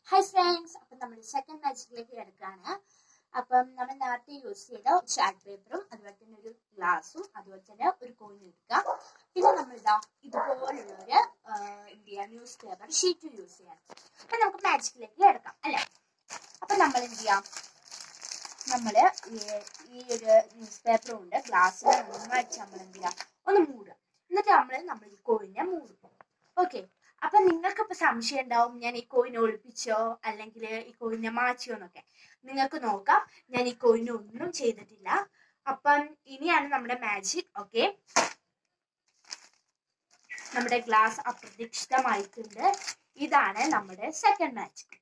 hi friends അപ്പം നമ്മൾ second മാച്ചിലേക്ക് കിടക്കുകയാണ് അപ്പം നമ്മൾ നേരത്തെ യൂസ് ചെയ്ത ചാർട്ട് പേപ്പറും അതുപോലെ തന്നെ ഒരു ഗ്ലാസും അതുപോലെ തന്നെ ഒരു കോയിൻ എടുക്കുക പിന്നെ നമ്മൾ ഇതാ ഇതുപോലുള്ള ഒരു എന്ത് ചെയ്യുക ന്യൂസ് പേപ്പർ ഷീറ്റ് യൂസ് ചെയ്യാം അപ്പം നമുക്ക് മാജിക്കിലേക്ക് കിടക്കാം അല്ലേ അപ്പം നമ്മൾ എന്ത് ചെയ്യാം നമ്മൾ ഈ ഒരു ന്യൂസ് പേപ്പർ കൊണ്ട് ഗ്ലാസ്സിൽ നന്നായിട്ട് നമ്മൾ എന്ത് ചെയ്യാം ഒന്ന് മൂടുക എന്നിട്ട് നമ്മൾ നമ്മൾ ഈ കോയിനെ മൂടും ഓക്കെ അപ്പൊ നിങ്ങൾക്ക് ഇപ്പൊ സംശയം ഉണ്ടാവും ഞാൻ ഈ കോയിനെ ഒളിപ്പിച്ചോ അല്ലെങ്കിൽ ഈ കോയിനെ മാറ്റിയോ എന്നൊക്കെ നിങ്ങൾക്ക് നോക്കാം ഞാൻ ഈ കോയിനെ ഒന്നും ചെയ്തിട്ടില്ല അപ്പം ഇനിയാണ് നമ്മുടെ മാജിക് ഓക്കെ നമ്മുടെ ഗ്ലാസ് അപ്രതീക്ഷിതമായിട്ടുണ്ട് ഇതാണ് നമ്മുടെ സെക്കൻഡ് മാജിക്